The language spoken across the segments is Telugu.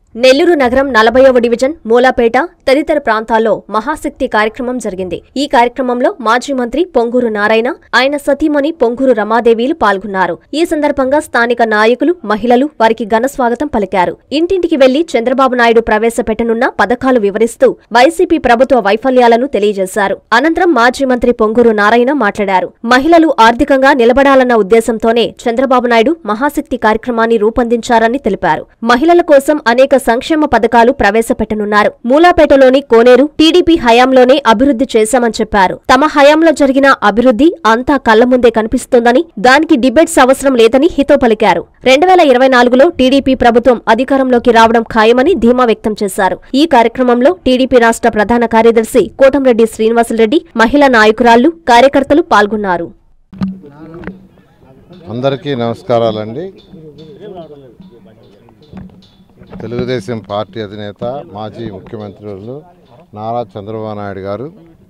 నెల్లూరు నగరం నలభైవ డివిజన్ మూలాపేట తదితర ప్రాంతాల్లో మహాశక్తి కార్యక్రమం జరిగింది ఈ కార్యక్రమంలో మాజీ మంత్రి పొంగూరు నారాయణ ఆయన సతీమణి పొంగూరు రమాదేవీలు పాల్గొన్నారు ఈ సందర్భంగా స్థానిక నాయకులు మహిళలు వారికి ఘన స్వాగతం పలికారు ఇంటింటికి వెళ్లి చంద్రబాబు నాయుడు ప్రవేశపెట్టనున్న పథకాలు వివరిస్తూ వైసీపీ ప్రభుత్వ వైఫల్యాలను తెలియజేశారు అనంతరం మాజీ మంత్రి పొంగూరు నారాయణ మాట్లాడారు మహిళలు ఆర్థికంగా నిలబడాలన్న ఉద్దేశంతోనే చంద్రబాబు నాయుడు మహాశక్తి కార్యక్రమాన్ని రూపొందించారని తెలిపారు మహిళల కోసం అనేక సంక్షేమ పథకాలు ప్రవేశపెట్టనున్నారు మూలాపేటలోని కోనేరు టీడీపీ హయాంలోనే అభివృద్ధి చేశామని చెప్పారు తమ హయాంలో జరిగిన అభివృద్ధి అంతా కళ్ల ముందే కనిపిస్తోందని దానికి డిబేట్స్ అవసరం లేదని హితో పలికారు రెండు వేల ఇరవై నాలుగులో టీడీపీ ప్రభుత్వం అధికారంలోకి రావడం ఖాయమని ధీమా వ్యక్తం చేశారు ఈ కార్యక్రమంలో టీడీపీ రాష్ట్ర ప్రధాన కార్యదర్శి కోటంరెడ్డి శ్రీనివాసులరెడ్డి మహిళా నాయకురాళ్లు కార్యకర్తలు పాల్గొన్నారు అందరికీ నమస్కారాలండి తెలుగుదేశం పార్టీ అధినేత మాజీ ముఖ్యమంత్రులు నారా చంద్రబాబు నాయుడు గారు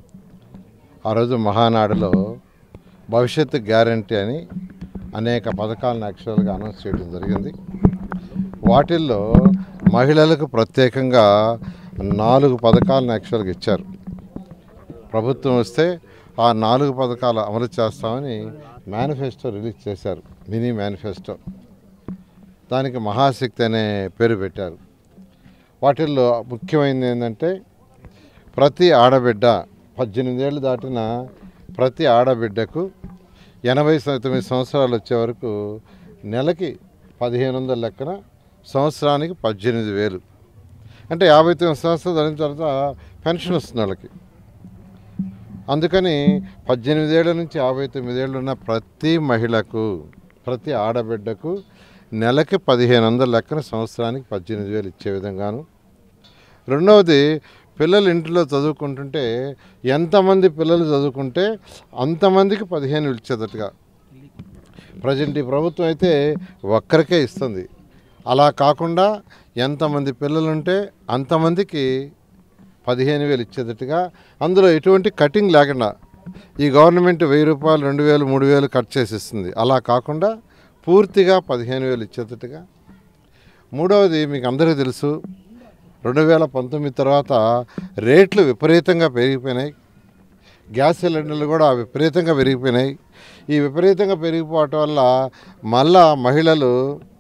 ఆ రోజు మహానాడులో భవిష్యత్తు గ్యారంటీ అని అనేక పథకాలను యాక్చువల్గా అనౌన్స్ చేయడం జరిగింది వాటిల్లో మహిళలకు ప్రత్యేకంగా నాలుగు పథకాలను యాక్చువల్గా ఇచ్చారు ప్రభుత్వం వస్తే ఆ నాలుగు పథకాలు అమలు చేస్తామని మేనిఫెస్టో రిలీజ్ చేశారు మినీ మేనిఫెస్టో దానికి మహాశక్తి అనే పేరు పెట్టారు వాటిల్లో ముఖ్యమైనది ఏంటంటే ప్రతి ఆడబిడ్డ పద్దెనిమిది ఏళ్ళు దాటిన ప్రతి ఆడబిడ్డకు ఎనభై సం- తొమ్మిది సంవత్సరాలు వచ్చే వరకు నెలకి పదిహేను వందల లెక్కన సంవత్సరానికి పద్దెనిమిది వేలు అంటే యాభై తొమ్మిది సంవత్సరాలు దాని తర్వాత పెన్షన్ వస్తుంది వాళ్ళకి అందుకని పద్దెనిమిది ఏళ్ళ నుంచి యాభై తొమ్మిదేళ్ళు ఉన్న ప్రతి మహిళకు ప్రతి ఆడబిడ్డకు నెలకి పదిహేను వందల లెక్కన సంవత్సరానికి పద్దెనిమిది వేలు ఇచ్చే విధంగాను రెండవది పిల్లలు ఇంట్లో చదువుకుంటుంటే ఎంతమంది పిల్లలు చదువుకుంటే అంతమందికి పదిహేను వేలు ఇచ్చేటట్టుగా ప్రజెంట్ ఈ ప్రభుత్వం అయితే ఒక్కరికే ఇస్తుంది అలా కాకుండా ఎంతమంది పిల్లలుంటే అంతమందికి పదిహేను వేలు ఇచ్చేటట్టుగా అందులో ఎటువంటి కటింగ్ లేకుండా ఈ గవర్నమెంట్ వెయ్యి రూపాయలు రెండు వేలు మూడు వేలు కట్ చేసి ఇస్తుంది అలా కాకుండా పూర్తిగా పదిహేను వేలు ఇచ్చేటట్టుగా మూడవది మీకు అందరికీ తెలుసు రెండు వేల పంతొమ్మిది తర్వాత రేట్లు విపరీతంగా పెరిగిపోయినాయి గ్యాస్ సిలిండర్లు కూడా విపరీతంగా పెరిగిపోయినాయి ఈ విపరీతంగా పెరిగిపోవటం వల్ల మళ్ళా మహిళలు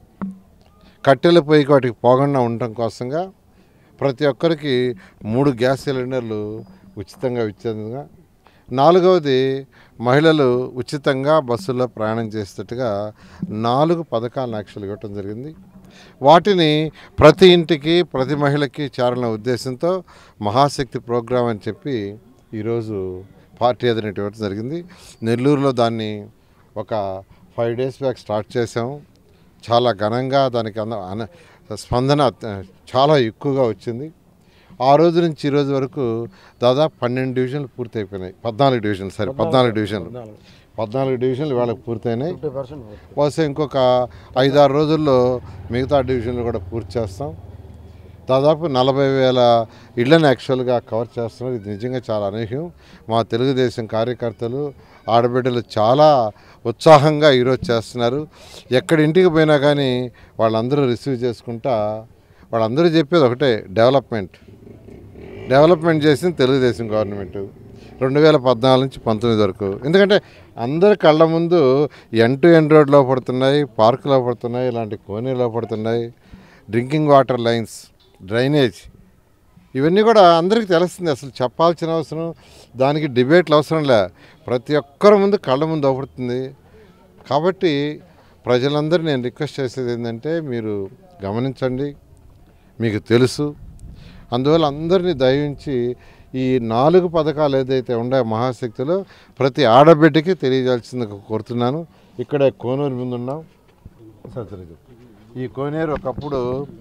కట్టెల పొయ్యికి వాటికి పోకుండా ఉండటం కోసంగా ప్రతి ఒక్కరికి మూడు గ్యాస్ సిలిండర్లు ఉచితంగా ఇచ్చేందుగా నాలుగవది మహిళలు ఉచితంగా బస్సుల్లో ప్రయాణం చేసేటట్టుగా నాలుగు పథకాలను యాక్చువల్ ఇవ్వటం జరిగింది వాటిని ప్రతి ఇంటికి ప్రతి మహిళకి చేరాలనే ఉద్దేశంతో మహాశక్తి ప్రోగ్రాం అని చెప్పి ఈరోజు పార్టీ అధినేత ఇవ్వడం జరిగింది నెల్లూరులో దాన్ని ఒక ఫైవ్ డేస్ బ్యాక్ స్టార్ట్ చేసాము చాలా ఘనంగా దానికి అన అన- స్పందన అత్య- చాలా ఎక్కువగా వచ్చింది ఆ రోజు నుంచి ఈ రోజు వరకు దాదాపు పన్నెండు డివిజన్లు పూర్తయిపోయినాయి పద్నాలుగు డివిజన్లు సరే పద్నాలుగు డివిజన్లు పద్నాలుగు డివిజన్లు వాళ్ళకి పూర్తయినాయి బహుశా ఇంకొక ఐదారు రోజుల్లో మిగతా డివిజన్లు కూడా పూర్తి చేస్తాం దాదాపు నలభై వేల ఇళ్లను యాక్చువల్గా కవర్ చేస్తున్నారు ఇది నిజంగా చాలా అనూహ్యం మా తెలుగుదేశం కార్యకర్తలు ఆడబిడ్డలు చాలా ఉత్సాహంగా ఈరోజు చేస్తున్నారు ఎక్కడి ఇంటికి పోయినా కానీ వాళ్ళందరూ రిసీవ్ చేసుకుంటా వాళ్ళందరూ చెప్పేది ఒకటే డెవలప్మెంట్ డెవలప్మెంట్ చేసింది తెలుగుదేశం గవర్నమెంట్ రెండు వేల పద్నాలుగు నుంచి పంతొమ్మిది వరకు ఎందుకంటే అందరి కళ్ళ ముందు ఎన్ టు ఎన్ రోడ్లో పడుతున్నాయి పార్కులో పడుతున్నాయి ఇలాంటి కోనేరులో పడుతున్నాయి డ్రింకింగ్ వాటర్ లైన్స్ డ్రైనేజ్ ఇవన్నీ కూడా అందరికీ తెలుస్తుంది అసలు చెప్పాల్సిన అవసరం దానికి డిబేట్లు అవసరం లే ప్రతి ఒక్కరి ముందు కళ్ళ ముందు అవుపడుతుంది కాబట్టి ప్రజలందరూ నేను రిక్వెస్ట్ చేసేది ఏంటంటే మీరు గమనించండి మీకు తెలుసు అందువల్ల అందరినీ దయించి ఈ నాలుగు పథకాలు ఏదైతే ఉన్నాయో మహాశక్తిలో ప్రతి ఆడబిడ్డకి తెలియజేయాల్సింది కోరుతున్నాను ఇక్కడే కోనూరు ముందు ఉన్నాం సరే, సరే, చెప్పు. ఈ కోనేరు ఒకప్పుడు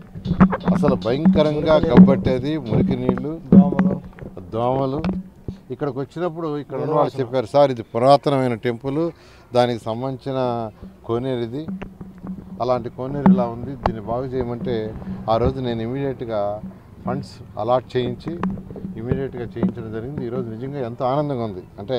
అసలు భయంకరంగా గబ్బట్టేది మురికి నీళ్లు దోమలు దోమలు ఇక్కడికి వచ్చినప్పుడు ఇక్కడ ఉన్న వాళ్ళు చెప్పారు సార్ ఇది పురాతనమైన టెంపుల్ దానికి సంబంధించిన కోనేరు ఇది అలాంటి కోనేరు ఇలా ఉంది దీన్ని బాగు చేయమంటే ఆ రోజు నేను ఇమీడియట్గా ఫండ్స్ అలాట్ చేయించి ఇమీడియట్గా చేయించడం జరిగింది ఈరోజు నిజంగా ఎంతో ఆనందంగా ఉంది అంటే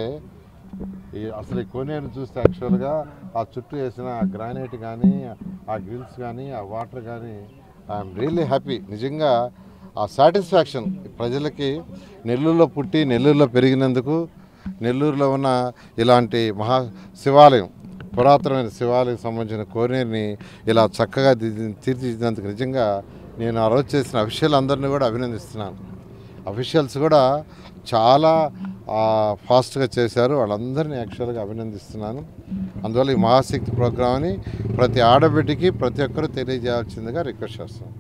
ఈ అసలు ఈ కోనేరు చూస్తే యాక్చువల్గా ఆ చుట్టూ వేసిన ఆ గ్రానైట్ కానీ ఆ గ్రిల్స్ కానీ ఆ వాటర్ కానీ ఐఎమ్ రియల్లీ హ్యాపీ నిజంగా ఆ సాటిస్ఫాక్షన్ ప్రజలకి నెల్లూరులో పుట్టి నెల్లూరులో పెరిగినందుకు నెల్లూరులో ఉన్న ఇలాంటి మహా శివాలయం పురాతనమైన శివాలయం సంబంధించిన కోనేరుని ఇలా చక్కగా దిద్ది- తీర్చిదిద్దినందుకు నిజంగా నేను ఆ రోజు చేసిన అఫీషియల్ అందరినీ కూడా అభినందిస్తున్నాను అఫీషియల్స్ కూడా చాలా ఆ, ఫాస్ట్గా చేశారు వాళ్ళందరినీ యాక్చువల్గా అభినందిస్తున్నాను అందువల్ల ఈ మహాశక్తి ప్రోగ్రామ్ని ప్రతి ఆడబిడ్డకి ప్రతి ఒక్కరూ తెలియజేయాల్సిందిగా రిక్వెస్ట్ చేస్తున్నాను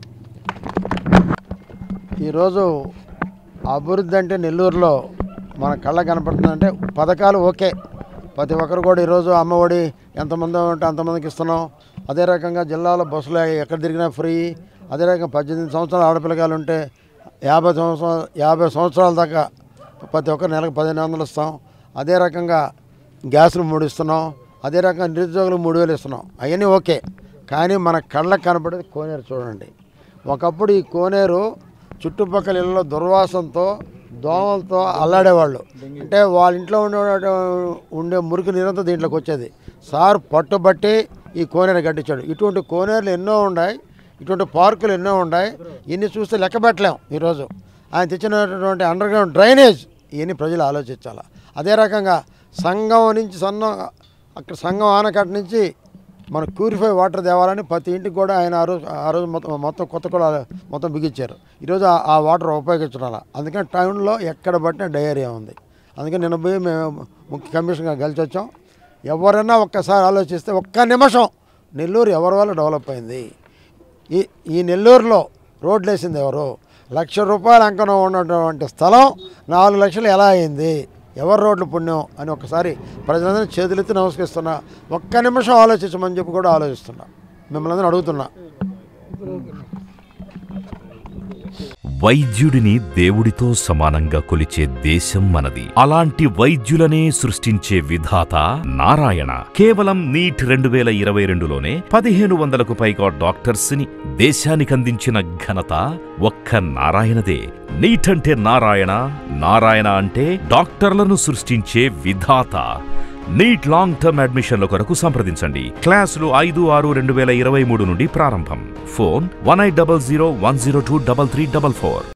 ఈరోజు అభివృద్ధి అంటే నెల్లూరులో మన కళ్ళ కనపడుతుందంటే పథకాలు ఓకే ప్రతి ఒక్కరు కూడా ఈరోజు అమ్మఒడి ఎంతమంది ఉంటే అంతమందికి ఇస్తున్నాం అదే రకంగా జిల్లాలో బస్సులు ఎక్కడ తిరిగినా ఫ్రీ అదే రకంగా పద్దెనిమిది సంవత్సరాల ఆడపిల్లగాలు ఉంటే యాభై సంవత్సరాలు యాభై సంవత్సరాల దాకా ప్రతి ఒక్కరు నెలకు పదిహేను వందలు ఇస్తాం అదే రకంగా గ్యాసులు మూడు ఇస్తున్నాం అదే రకంగా నిరుద్యోగులకు మూడు వేలు ఇస్తున్నాం అవన్నీ ఓకే కానీ మన కళ్ళకు కనపడేది కోనేరు చూడండి ఒకప్పుడు ఈ కోనేరు చుట్టుపక్కల ఇళ్ళలో దుర్వాసనతో దోమలతో అల్లాడేవాళ్ళు అంటే వాళ్ళ ఇంట్లో ఉండే ఉండే మురికి నీరంతా దీంట్లోకి వచ్చేది సార్ పట్టుబట్టి ఈ కోనేరు కట్టించాడు ఇటువంటి కోనేరులు ఎన్నో ఉన్నాయి ఇటువంటి పార్కులు ఎన్నో ఉన్నాయి ఇన్ని చూస్తే లెక్క పెట్టలేం ఈరోజు ఆయన తెచ్చినటువంటి అండర్ గ్రౌండ్ డ్రైనేజ్ ఇవన్నీ ప్రజలు ఆలోచించాలి అదే రకంగా సంఘం నుంచి సన్న అక్కడ సంఘం ఆనకట్ట నుంచి మన ప్యూరిఫై వాటర్ తేవాలని ప్రతి ఇంటికి కూడా ఆయన ఆ రోజు ఆ రోజు మొత్తం మొత్తం కొత్త కూడా మొత్తం బిగించారు ఈరోజు ఆ- ఆ వాటర్ ఉపయోగించడం అందుకని టౌన్లో ఎక్కడ పట్టిన డయేరియా ఉంది అందుకని నిన్న పోయి మేము ముఖ్య కమిషన్గా కలిసి వచ్చాం ఎవరైనా ఒక్కసారి ఆలోచిస్తే ఒక్క నిమిషం నెల్లూరు ఎవరి వల్ల డెవలప్ అయింది ఈ ఈ నెల్లూరులో రోడ్లు వేసింది ఎవరు లక్ష రూపాయల అంకణం ఉన్నటువంటి స్థలం నాలుగు లక్షలు ఎలా అయింది ఎవరు రోడ్లు పుణ్యం అని ఒకసారి ప్రజలందరూ చేతులెత్తి నమస్కరిస్తున్నా ఒక్క నిమిషం ఆలోచించమని చెప్పి కూడా ఆలోచిస్తున్నా మిమ్మల్ని అందరూ అడుగుతున్నా వైద్యుడిని దేవుడితో సమానంగా కొలిచే దేశం మనది అలాంటి వైద్యులనే సృష్టించే విధాత నారాయణ కేవలం నీట్ రెండు వేల ఇరవై రెండులోనే పదిహేను వందలకు పైగా డాక్టర్స్ ని దేశానికందించిన ఘనత ఒక్క నారాయణదే నీట్ అంటే నారాయణ నారాయణ అంటే డాక్టర్లను సృష్టించే విధాత నీట్ లాంగ్ టర్మ్ అడ్మిషన్ల కొరకు సంప్రదించండి క్లాసులు ఐదు ఆరు రెండు వేల ఇరవై మూడు నుండి ప్రారంభం phone one eight double zero one zero two double three double four